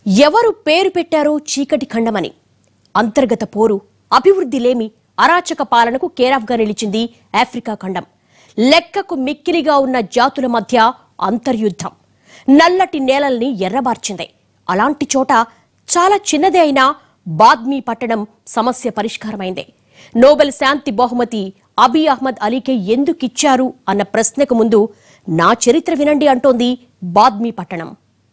ఎవరు పేరు పెట్టారో చీకటి ఖండమని అంతర్గత పోరు అభివృద్ధి లేమి అరాచక పాలనకు కేరాఫ్గా నిలిచింది ఆఫ్రికా ఖండం లెక్కకు మిక్కిలిగా ఉన్న జాతుల మధ్య అంతర్యుద్ధం నల్లటి నేలల్ని ఎర్రబార్చింది అలాంటి చోట చాలా చిన్నదే అయినా బాద్మీ పట్టణం సమస్య పరిష్కారమైంది నోబెల్ శాంతి బహుమతి అబీ అహ్మద్ అలీకే ఎందుకిచ్చారు అన్న ప్రశ్నకు ముందు నా చరిత్ర వినండి అంటోంది బాద్మీ పట్టణం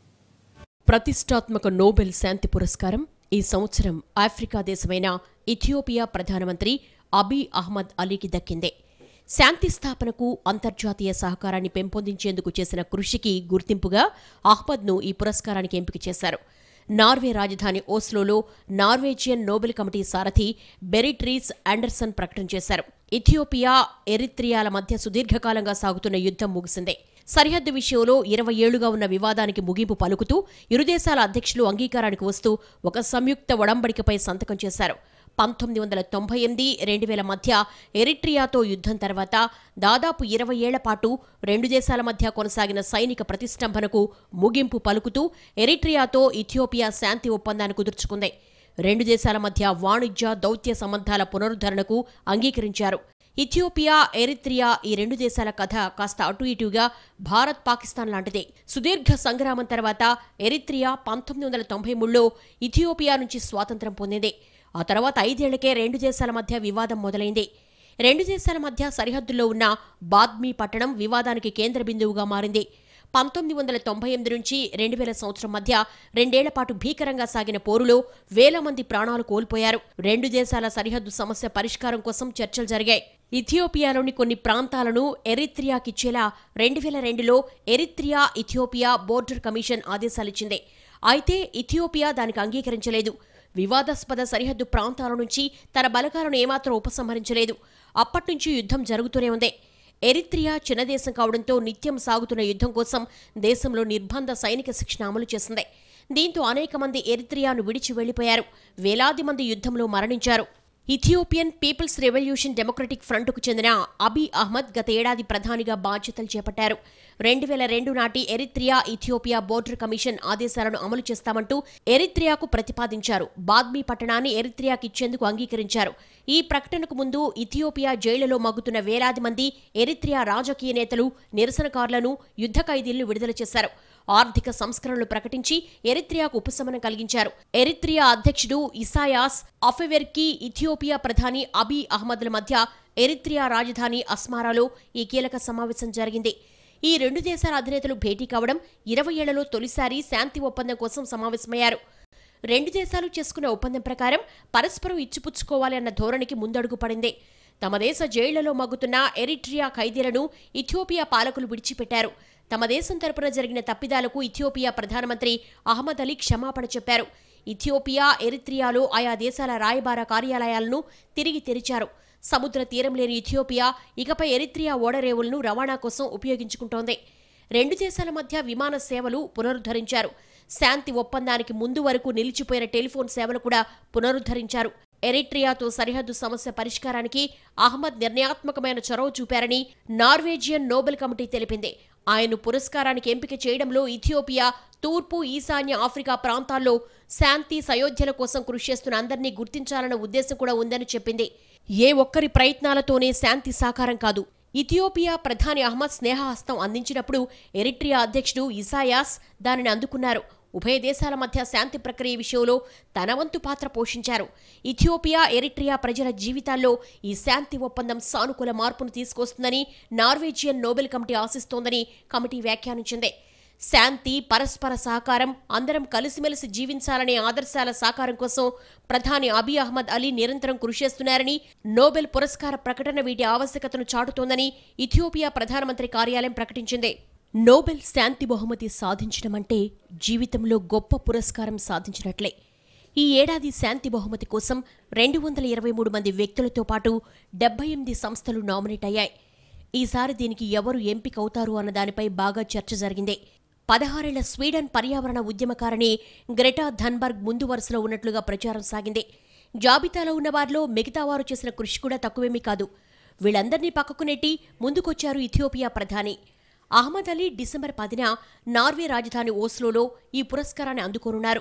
ప్రతిష్టాత్మక నోబెల్ శాంతి పురస్కారం ఈ సంవత్సరం ఆఫ్రికా దేశమైన ఇథియోపియా ప్రధానమంత్రి అబీ అహ్మద్ అలీకి దక్కిందే శాంతి స్థాపనకు అంతర్జాతీయ సహకారాన్ని పెంపొందించేందుకు చేసిన కృషికి గుర్తింపుగా అహ్మద్ను ఈ పురస్కారానికి ఎంపిక చేశారు నార్వే రాజధాని ఓస్లోలో నార్వేజియన్ నోబెల్ కమిటీ సారథి బెరిట్రీస్ ఆండర్సన్ ప్రకటన చేశారు ఇథియోపియా ఎరిత్రియాల మధ్య సుదీర్ఘకాలంగా సాగుతున్న యుద్ధం ముగిసిందే సరిహద్దు విషయంలో ఇరవై ఏళ్లుగా ఉన్న వివాదానికి ముగింపు పలుకుతూ ఇరు దేశాల అధ్యక్షులు అంగీకారానికి వస్తూ ఒక సంయుక్త ఒడంబడికపై సంతకం చేశారు పంతొమ్మిది వందల తొంభై ఎనిమిది రెండు వేల మధ్య ఎరిట్రియాతో యుద్ధం తర్వాత దాదాపు ఇరవై ఏళ్ల పాటు రెండు దేశాల మధ్య కొనసాగిన సైనిక ప్రతిష్టంభనకు ముగింపు పలుకుతూ ఎరిట్రియాతో ఇథియోపియా శాంతి ఒప్పందాన్ని కుదుర్చుకుంది రెండు దేశాల మధ్య వాణిజ్య దౌత్య సంబంధాల పునరుద్ధరణకు అంగీకరించారు ఇథియోపియా ఎరిత్రియా ఈ రెండు దేశాల కథ కాస్త అటు ఇటుగా భారత్ పాకిస్తాన్ లాంటిదే సుదీర్ఘ సంగ్రామం తర్వాత ఎరిత్రియా పంతొమ్మిది వందల తొంభై మూడులో ఇథియోపియా నుంచి స్వాతంత్రం పొందింది ఆ తర్వాత ఐదేళ్లకే రెండు దేశాల మధ్య వివాదం మొదలైంది రెండు దేశాల మధ్య సరిహద్దుల్లో ఉన్న బాద్మీ పట్టణం వివాదానికి కేంద్ర బిందువుగా మారింది పంతొమ్మిది వందల తొంభై ఎనిమిది నుంచి రెండు వేల సంవత్సరం మధ్య రెండేళ్ల పాటు భీకరంగా సాగిన పోరులో వేల మంది ప్రాణాలు కోల్పోయారు రెండు దేశాల సరిహద్దు సమస్య పరిష్కారం కోసం చర్చలు జరిగాయి ఇథియోపియాలోని కొన్ని ప్రాంతాలను ఎరిత్రియాకిచ్చేలా రెండు వేల రెండులో ఎరిత్రియా ఇథియోపియా బోర్డర్ కమిషన్ ఆదేశాలిచ్చింది అయితే ఇథియోపియా దానికి అంగీకరించలేదు వివాదాస్పద సరిహద్దు ప్రాంతాల నుంచి తన బలగాలను ఏమాత్రం ఉపసంహరించలేదు అప్పట్నుంచి యుద్ధం జరుగుతూనే ఉంది ఎరిత్రియా చిన్న దేశం కావడంతో నిత్యం సాగుతున్న యుద్ధం కోసం దేశంలో నిర్బంధ సైనిక శిక్షణ అమలు చేసింది దీంతో అనేక మంది ఎరిత్రియాను విడిచి వెళ్లిపోయారు వేలాది మంది యుద్ధంలో మరణించారు ఇథియోపియన్ పీపుల్స్ రెవల్యూషన్ డెమోక్రటిక్ ఫ్రంట్కు చెందిన అబీ అహ్మద్ గత ఏడాది ప్రధానిగా బాధ్యతలు చేపట్టారు రెండు వేల రెండు నాటి ఎరిత్రియా ఇథియోపియా బోర్డర్ కమిషన్ ఆదేశాలను అమలు చేస్తామంటూ ఎరిత్రియాకు ప్రతిపాదించారు బాద్మీ పట్టణాన్ని ఎరిత్రియాకి ఇచ్చేందుకు అంగీకరించారు ఈ ప్రకటనకు ముందు ఇథియోపియా జైళ్లలో మగ్గుతున్న వేలాది మంది ఎరిత్రియా రాజకీయ నేతలు నిరసనకారులను యుద్ధ ఖైదీలను విడుదల చేశారు ఆర్థిక సంస్కరణలు ప్రకటించి ఎరిత్రియాకు ఉపశమనం కలిగించారు ఎరిత్రియా అధ్యక్షుడు ఇసాయాస్ అఫెవెర్కి ఇథియోపియా ప్రధాని అబీ అహ్మద్ల మధ్య ఎరిత్రియా రాజధాని అస్మారాలో ఈ కీలక సమావేశం జరిగింది ఈ రెండు దేశాల అధినేతలు భేటీ కావడం ఇరవై ఏళ్లలో తొలిసారి శాంతి ఒప్పందం కోసం సమావేశమయ్యారు రెండు దేశాలు చేసుకున్న ఒప్పందం ప్రకారం పరస్పరం ఇచ్చిపుచ్చుకోవాలి అన్న ధోరణికి ముందడుగు పడింది తమ దేశ జైళ్లలో మగ్గుతున్న ఎరిట్రియా ఖైదీలను ఇథియోపియా పాలకులు విడిచిపెట్టారు తమ దేశం తరపున జరిగిన తప్పిదాలకు ఇథియోపియా ప్రధానమంత్రి అహ్మద్ అలీ క్షమాపణ చెప్పారు ఇథియోపియా ఎరిత్రియాలో ఆయా దేశాల రాయబార కార్యాలయాలను తిరిగి తెరిచారు సముద్ర తీరం లేని ఇథియోపియా ఇకపై ఎరిత్రియా ఓడరేవులను రవాణా కోసం ఉపయోగించుకుంటోంది రెండు దేశాల మధ్య విమాన సేవలు పునరుద్ధరించారు శాంతి ఒప్పందానికి ముందు వరకు నిలిచిపోయిన టెలిఫోన్ సేవలు కూడా పునరుద్ధరించారు ఎరిట్రియాతో సరిహద్దు సమస్య పరిష్కారానికి అహ్మద్ నిర్ణయాత్మకమైన చొరవ చూపారని నార్వేజియన్ నోబెల్ కమిటీ తెలిపింది ఆయన్ను పురస్కారానికి ఎంపిక చేయడంలో ఇథియోపియా తూర్పు ఈశాన్య ఆఫ్రికా ప్రాంతాల్లో శాంతి సయోధ్యల కోసం కృషి చేస్తున్న అందరినీ గుర్తించాలన్న ఉద్దేశం కూడా ఉందని చెప్పింది ఏ ఒక్కరి ప్రయత్నాలతోనే శాంతి సాకారం కాదు ఇథియోపియా ప్రధాని అహ్మద్ స్నేహహస్తం అందించినప్పుడు ఎరిట్రియా అధ్యక్షుడు ఇసాయాస్ దానిని అందుకున్నారు ఉభయ దేశాల మధ్య శాంతి ప్రక్రియ విషయంలో తన వంతు పాత్ర పోషించారు ఇథియోపియా ఎరిట్రియా ప్రజల జీవితాల్లో ఈ శాంతి ఒప్పందం సానుకూల మార్పును తీసుకొస్తుందని నార్వేజియన్ నోబెల్ కమిటీ ఆశిస్తోందని కమిటీ వ్యాఖ్యానించింది శాంతి పరస్పర సహకారం అందరం కలిసిమెలిసి జీవించాలనే ఆదర్శాల సాకారం కోసం ప్రధాని అబీ అహ్మద్ అలీ నిరంతరం కృషి చేస్తున్నారని నోబెల్ పురస్కార ప్రకటన వీటి ఆవశ్యకతను చాటుతోందని ఇథియోపియా ప్రధానమంత్రి కార్యాలయం ప్రకటించింది నోబెల్ శాంతి బహుమతి సాధించడం అంటే జీవితంలో గొప్ప పురస్కారం సాధించినట్లే ఈ ఏడాది శాంతి బహుమతి కోసం రెండు వందల ఇరవై మూడు మంది వ్యక్తులతో పాటు డెబ్బై ఎనిమిది సంస్థలు నామినేట్ అయ్యాయి ఈసారి దీనికి ఎవరు ఎంపిక అవుతారు అన్న దానిపై బాగా చర్చ జరిగింది పదహారేళ్ల స్వీడన్ పర్యావరణ ఉద్యమకారిణి గ్రెటా ధన్బర్గ్ ముందు వరుసలో ఉన్నట్లుగా ప్రచారం సాగింది జాబితాలో ఉన్న వారిలో మిగతా వారు చేసిన కృషి కూడా తక్కువేమీ కాదు వీళ్ళందర్నీ పక్కకు నెట్టి ముందుకొచ్చారు ఇథియోపియా ప్రధాని అహ్మద్ అలీ డిసెంబర్ పదిన నార్వే రాజధాని ఓస్లోలో ఈ పురస్కారాన్ని అందుకోనున్నారు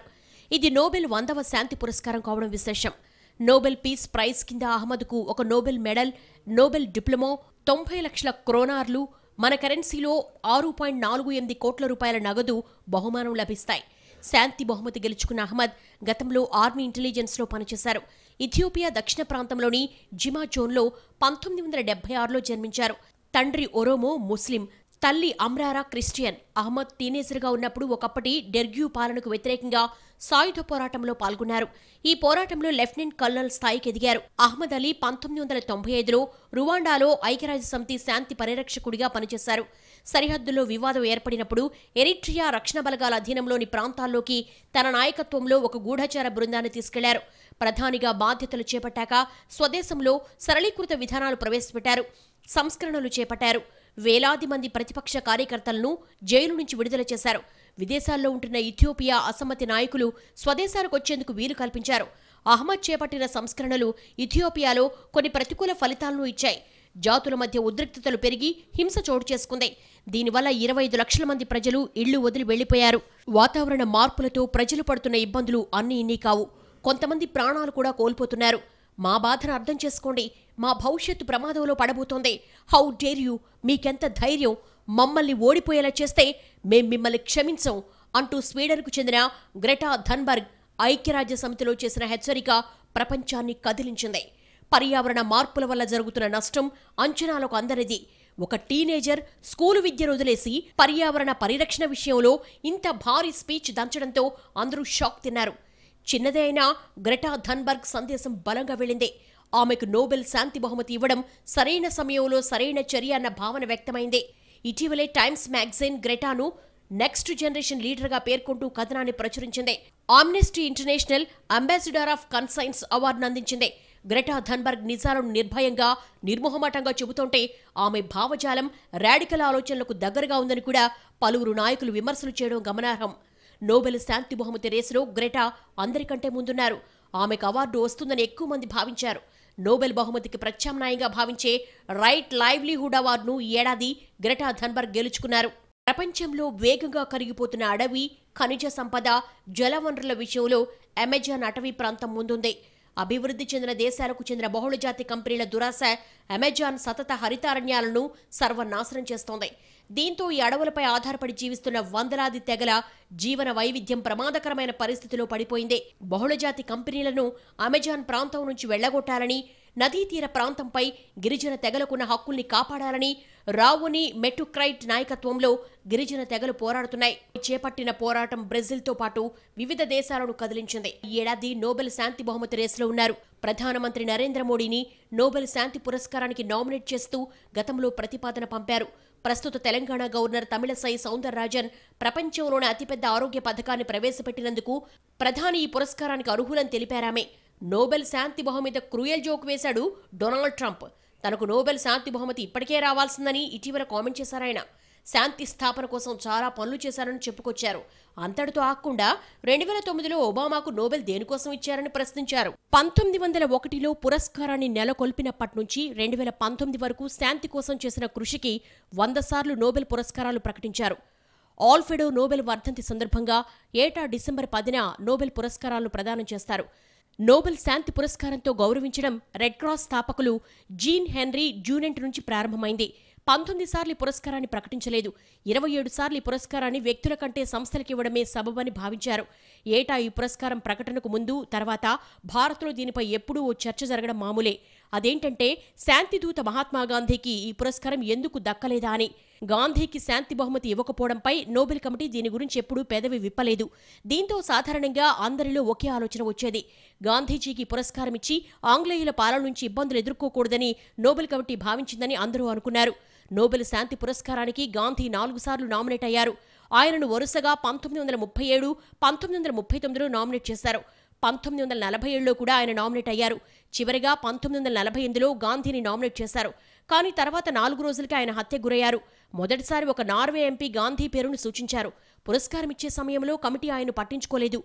ఇది నోబెల్ వందవ శాంతి పురస్కారం కావడం విశేషం నోబెల్ పీస్ ప్రైజ్ కింద అహ్మద్కు ఒక నోబెల్ మెడల్ నోబెల్ డిప్లొమో తొంభై లక్షల క్రోనార్లు మన కరెన్సీలో ఆరు పాయింట్ నాలుగు ఎనిమిది కోట్ల రూపాయల నగదు బహుమానం లభిస్తాయి శాంతి బహుమతి గెలుచుకున్న అహ్మద్ గతంలో ఆర్మీ ఇంటెలిజెన్స్లో పనిచేశారు ఇథియోపియా దక్షిణ ప్రాంతంలోని జిమా జోన్లో పంతొమ్మిది వందల డెబ్బై ఆరులో జన్మించారు తండ్రి ఒరోమో ముస్లిం తల్లి అమ్రారా క్రిస్టియన్ అహ్మద్ టీనేజర్గా ఉన్నప్పుడు ఒకప్పటి డెర్గ్యూ పాలనకు వ్యతిరేకంగా సాయుధ పోరాటంలో పాల్గొన్నారు ఈ పోరాటంలో లెఫ్టినెంట్ కల్నల్ స్థాయికి ఎదిగారు అహ్మద్ అలీ పంతొమ్మిది వందల తొంభై ఐదులో రువాండాలో ఐక్యరాజ్య సమితి శాంతి పరిరక్షకుడిగా పనిచేశారు సరిహద్దుల్లో వివాదం ఏర్పడినప్పుడు ఎరిట్రియా రక్షణ బలగాల అధీనంలోని ప్రాంతాల్లోకి తన నాయకత్వంలో ఒక గూఢచార బృందాన్ని తీసుకెళ్లారు ప్రధానిగా బాధ్యతలు చేపట్టాక స్వదేశంలో సరళీకృత విధానాలు ప్రవేశపెట్టారు సంస్కరణలు చేపట్టారు వేలాది మంది ప్రతిపక్ష కార్యకర్తలను జైలు నుంచి విడుదల చేశారు విదేశాల్లో ఉంటున్న ఇథియోపియా అసమ్మతి నాయకులు స్వదేశానికి వచ్చేందుకు వీలు కల్పించారు అహ్మద్ చేపట్టిన సంస్కరణలు ఇథియోపియాలో కొన్ని ప్రతికూల ఫలితాలను ఇచ్చాయి జాతుల మధ్య ఉద్రిక్తతలు పెరిగి హింస చోటు చేసుకుంది దీనివల్ల ఇరవై ఐదు లక్షల మంది ప్రజలు ఇళ్లు వదిలి వెళ్లిపోయారు వాతావరణ మార్పులతో ప్రజలు పడుతున్న ఇబ్బందులు అన్ని ఇన్ని కావు కొంతమంది ప్రాణాలు కూడా కోల్పోతున్నారు మా బాధను అర్థం చేసుకోండి మా భవిష్యత్తు ప్రమాదంలో పడబోతోంది హౌ డేర్ యూ మీకెంత ధైర్యం మమ్మల్ని ఓడిపోయేలా చేస్తే మేం మిమ్మల్ని క్షమించం అంటూ స్వీడన్కు చెందిన గ్రెటా ధన్బర్గ్ ఐక్యరాజ్య సమితిలో చేసిన హెచ్చరిక ప్రపంచాన్ని కదిలించింది పర్యావరణ మార్పుల వల్ల జరుగుతున్న నష్టం అంచనాలకు అందరిది ఒక టీనేజర్ స్కూలు విద్యను వదిలేసి పర్యావరణ పరిరక్షణ విషయంలో ఇంత భారీ స్పీచ్ దంచడంతో అందరూ షాక్ తిన్నారు చిన్నదే అయినా గ్రెటా ధన్బర్గ్ సందేశం బలంగా వెళ్ళింది ఆమెకు నోబెల్ శాంతి బహుమతి ఇవ్వడం సరైన సమయంలో సరైన చర్య అన్న భావన వ్యక్తమైంది ఇటీవలే టైమ్స్ మ్యాగజైన్ గ్రెటాను నెక్స్ట్ జనరేషన్ లీడర్గా పేర్కొంటూ కథనాన్ని ప్రచురించింది Amnesty International ambassador of conscience అవార్డును అందించింది గ్రెటా ధన్బర్గ్ నిజాలను నిర్భయంగా నిర్మోహమాటంగా చెబుతుంటే ఆమె భావజాలం రాడికల్ ఆలోచనలకు దగ్గరగా ఉందని కూడా పలువురు నాయకులు విమర్శలు చేయడం గమనార్హం నోబెల్ శాంతి బహుమతి రేసులో గ్రెటా అందరికంటే ముందున్నారు ఆమెకు అవార్డు వస్తుందని ఎక్కువ మంది భావించారు నోబెల్ బహుమతికి ప్రత్యామ్నాయంగా భావించే రైట్ లైవ్లీహుడ్ అవార్డును ఈ ఏడాది గ్రెటా ధన్బర్గ్ గెలుచుకున్నారు ప్రపంచంలో వేగంగా కరిగిపోతున్న అడవి ఖనిజ సంపద జలవనరుల విషయంలో అమెజాన్ అటవీ ప్రాంతం ముందుంది అభివృద్ధి చెందిన దేశాలకు చెందిన బహుళజాతి కంపెనీల దురాశ అమెజాన్ సతత హరితారణ్యాలను సర్వనాశనం చేస్తోంది దీంతో ఈ అడవులపై ఆధారపడి జీవిస్తున్న వందలాది తెగల జీవన వైవిధ్యం ప్రమాదకరమైన పరిస్థితిలో పడిపోయింది బహుళజాతి కంపెనీలను అమెజాన్ ప్రాంతం నుంచి వెళ్లగొట్టాలని నదీ తీర ప్రాంతంపై గిరిజన తెగలకున్న హక్కుల్ని కాపాడాలని రావుని మెటుక్రైట్ నాయకత్వంలో గిరిజన తెగలు పోరాడుతున్నాయి చేపట్టిన పోరాటం బ్రెజిల్తో పాటు వివిధ దేశాలను కదిలించింది ఈ ఏడాది నోబెల్ శాంతి బహుమతి రేసులో ఉన్నారు ప్రధానమంత్రి నరేంద్ర మోడీని నోబెల్ శాంతి పురస్కారానికి నామినేట్ చేస్తూ గతంలో ప్రతిపాదన పంపారు ప్రస్తుత తెలంగాణ గవర్నర్ తమిళసై సౌందరరాజన్ ప్రపంచంలోనే అతిపెద్ద ఆరోగ్య పథకాన్ని ప్రవేశపెట్టినందుకు ప్రధాని ఈ పురస్కారానికి అర్హులని తెలిపారామే నోబెల్ శాంతి బహుమతి క్రూయల్ జోక్ వేశాడు డొనాల్డ్ ట్రంప్ తనకు నోబెల్ శాంతి బహుమతి ఇప్పటికే రావాల్సిందని ఇటీవల కామెంట్ చేశారాయన శాంతి స్థాపన కోసం చాలా పనులు చేశారని చెప్పుకొచ్చారు అంతటితో ఆకుండా రెండు వేల తొమ్మిదిలో ఒబామాకు నోబెల్ దేనికోసం ఇచ్చారని ప్రశ్నించారు పంతొమ్మిది వందల ఒకటిలో పురస్కారాన్ని నెలకొల్పినప్పటి నుంచి రెండు వేల పంతొమ్మిది వరకు శాంతి కోసం చేసిన కృషికి వంద సార్లు నోబెల్ పురస్కారాలు ప్రకటించారు ఆల్ఫెడో నోబెల్ వర్ధంతి సందర్భంగా ఏటా డిసెంబర్ పదిన నోబెల్ పురస్కారాలను ప్రదానం చేస్తారు నోబెల్ శాంతి పురస్కారంతో గౌరవించడం రెడ్ క్రాస్ స్థాపకులు జీన్ హెన్రీ జూనెంట్ నుంచి ప్రారంభమైంది పంతొమ్మిది సార్లు ఈ పురస్కారాన్ని ప్రకటించలేదు ఇరవై ఏడు సార్లు ఈ పురస్కారాన్ని వ్యక్తుల కంటే సంస్థలకు ఇవ్వడమే సబబని భావించారు ఏటా ఈ పురస్కారం ప్రకటనకు ముందు తర్వాత భారత్లో దీనిపై ఎప్పుడూ ఓ చర్చ జరగడం మామూలే అదేంటంటే శాంతిదూత మహాత్మా గాంధీకి ఈ పురస్కారం ఎందుకు దక్కలేదా అని గాంధీకి శాంతి బహుమతి ఇవ్వకపోవడంపై నోబెల్ కమిటీ దీని గురించి ఎప్పుడూ పెదవి విప్పలేదు దీంతో సాధారణంగా అందరిలో ఒకే ఆలోచన వచ్చేది గాంధీజీకి పురస్కారం ఇచ్చి ఆంగ్లేయుల పాలన నుంచి ఇబ్బందులు ఎదుర్కోకూడదని నోబెల్ కమిటీ భావించిందని అందరూ అనుకున్నారు నోబెల్ శాంతి పురస్కారానికి గాంధీ నాలుగు సార్లు నామినేట్ అయ్యారు ఆయనను వరుసగా పంతొమ్మిది వందల ముప్పై ఏడు పంతొమ్మిది వందల ముప్పై తొమ్మిదిలో నామినేట్ చేశారు పంతొమ్మిది వందల నలభై ఏడులో కూడా ఆయన నామినేట్ అయ్యారు చివరిగా పంతొమ్మిది వందల నలభై ఎనిమిదిలో గాంధీని నామినేట్ చేశారు కానీ తర్వాత నాలుగు రోజులకి ఆయన హత్య గురయ్యారు మొదటిసారి ఒక నార్వే ఎంపీ గాంధీ పేరును సూచించారు పురస్కారం ఇచ్చే సమయంలో కమిటీ ఆయన్ను పట్టించుకోలేదు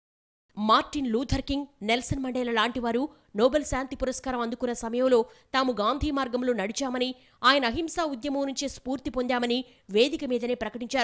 Martin Luther King Nelson Mandela లాంటి వారు నోబెల్ శాంతి పురస్కారం అందుకున్న సమయంలో తాము గాంధీ మార్గంలో నడిచామని ఆయన అహింసా ఉద్యమం నుంచే స్ఫూర్తి పొందామని వేదిక మీదనే ప్రకటించారు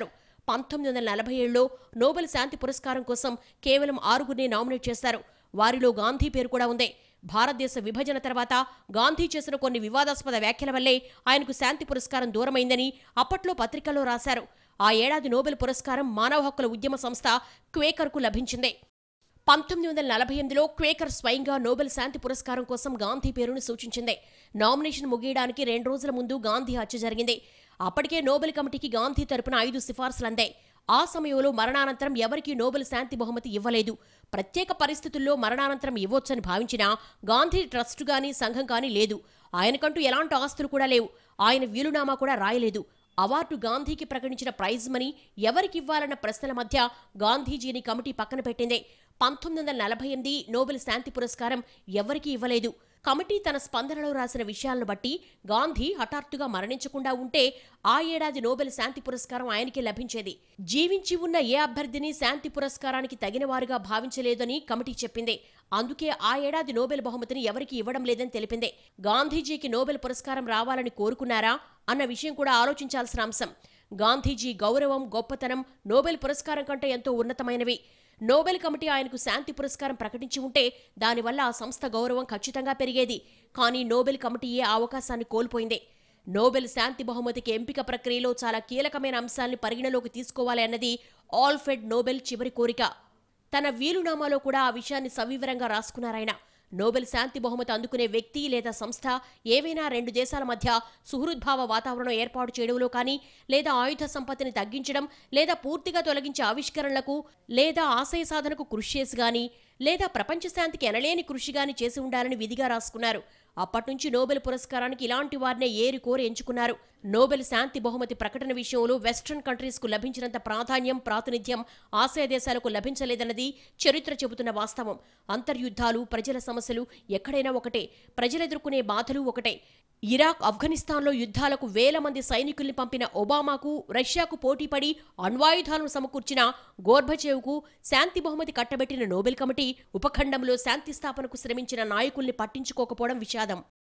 పంతొమ్మిది వందల నలభై ఏడులో నోబెల్ శాంతి పురస్కారం కోసం కేవలం ఆరుగురిని నామినేట్ చేశారు వారిలో గాంధీ పేరు కూడా ఉంది భారతదేశ విభజన తర్వాత గాంధీ చేసిన కొన్ని వివాదాస్పద వ్యాఖ్యల వల్లే ఆయనకు శాంతి పురస్కారం దూరమైందని అప్పట్లో పత్రికల్లో రాశారు ఆ ఏడాది నోబెల్ పురస్కారం మానవ హక్కుల ఉద్యమ సంస్థ క్వేకర్కు లభించింది పంతొమ్మిది వందల నలభై ఎనిమిదిలో క్వేకర్ స్వయంగా నోబెల్ శాంతి పురస్కారం కోసం గాంధీ పేరును సూచించింది నామినేషన్ ముగియడానికి రెండు రోజుల ముందు గాంధీ హత్య జరిగింది అప్పటికే నోబెల్ కమిటీకి గాంధీ తరపున ఐదు సిఫార్సులు అందాయి ఆ సమయంలో మరణానంతరం ఎవరికీ నోబెల్ శాంతి బహుమతి ఇవ్వలేదు ప్రత్యేక పరిస్థితుల్లో మరణానంతరం ఇవ్వొచ్చని భావించినా గాంధీ ట్రస్ట్ గాని సంఘం కానీ లేదు ఆయనకంటూ ఎలాంటి ఆస్తులు కూడా లేవు ఆయన వీలునామా కూడా రాయలేదు అవార్డు గాంధీకి ప్రకటించిన ప్రైజ్ మనీ ఎవరికివ్వాలన్న ప్రశ్నల మధ్య గాంధీజీని కమిటీ పక్కన పెట్టింది పంతొమ్మిది వందల నలభై ఎనిమిది నోబెల్ శాంతి పురస్కారం ఎవరికీ ఇవ్వలేదు కమిటీ తన స్పందనలో రాసిన విషయాలను బట్టి గాంధీ హఠాత్తుగా మరణించకుండా ఉంటే ఆ ఏడాది నోబెల్ శాంతి పురస్కారం ఆయనకే లభించేది జీవించి ఉన్న ఏ అభ్యర్థిని శాంతి పురస్కారానికి తగినవారుగా భావించలేదని కమిటీ చెప్పింది అందుకే ఆ ఏడాది నోబెల్ బహుమతిని ఎవరికి ఇవ్వడం లేదని తెలిపింది గాంధీజీకి నోబెల్ పురస్కారం రావాలని కోరుకున్నారా అన్న విషయం కూడా ఆలోచించాల్సిన అంశం గాంధీజీ గౌరవం గొప్పతనం నోబెల్ పురస్కారం కంటే ఎంతో ఉన్నతమైనవి నోబెల్ కమిటీ ఆయనకు శాంతి పురస్కారం ప్రకటించి ఉంటే దానివల్ల ఆ సంస్థ గౌరవం ఖచ్చితంగా పెరిగేది కానీ నోబెల్ కమిటీయే ఆ అవకాశాన్ని కోల్పోయింది నోబెల్ శాంతి బహుమతికి ఎంపిక ప్రక్రియలో చాలా కీలకమైన అంశాల్ని పరిగణలోకి తీసుకోవాలి అన్నది ఆల్ఫెడ్ నోబెల్ చివరి కోరిక తన వీలునామాలో కూడా ఆ విషయాన్ని సవివరంగా రాసుకున్నారాయన నోబెల్ శాంతి బహుమతి అందుకునే వ్యక్తి లేదా సంస్థ ఏవైనా రెండు దేశాల మధ్య సుహృద్భావ వాతావరణం ఏర్పాటు చేయడంలో కానీ లేదా ఆయుధ సంపత్తిని తగ్గించడం లేదా పూర్తిగా తొలగించే ఆవిష్కరణలకు లేదా ఆశయ సాధనకు కృషి చేసి గాని లేదా ప్రపంచ శాంతికి ఎనలేని కృషి గాని చేసి ఉండాలని విధిగా రాసుకున్నారు అప్పట్నుంచి నోబెల్ పురస్కారానికి ఇలాంటి వారినే ఏరి కోరి ఎంచుకున్నారు నోబెల్ శాంతి బహుమతి ప్రకటన విషయంలో వెస్ట్రన్ కంట్రీస్ కు లభించినంత ప్రాధాన్యం ప్రాతినిధ్యం ఆసియా దేశాలకు లభించలేదన్నది చరిత్ర చెబుతున్న వాస్తవం అంతర్యుద్ధాలు ప్రజల సమస్యలు ఎక్కడైనా ఒకటే ప్రజలెదుర్కొనే బాధలు ఒకటే ఇరాక్ ఆఫ్ఘనిస్తాన్లో యుద్ధాలకు వేల మంది సైనికుల్ని పంపిన ఒబామాకు రష్యాకు పోటీపడి అణ్వాయుధాలను సమకూర్చిన గోర్బచేవ్కు శాంతి బహుమతి కట్టబెట్టిన నోబెల్ కమిటీ ఉపఖండంలో శాంతి స్థాపనకు శ్రమించిన నాయకుల్ని పట్టించుకోకపోవడం విషాదం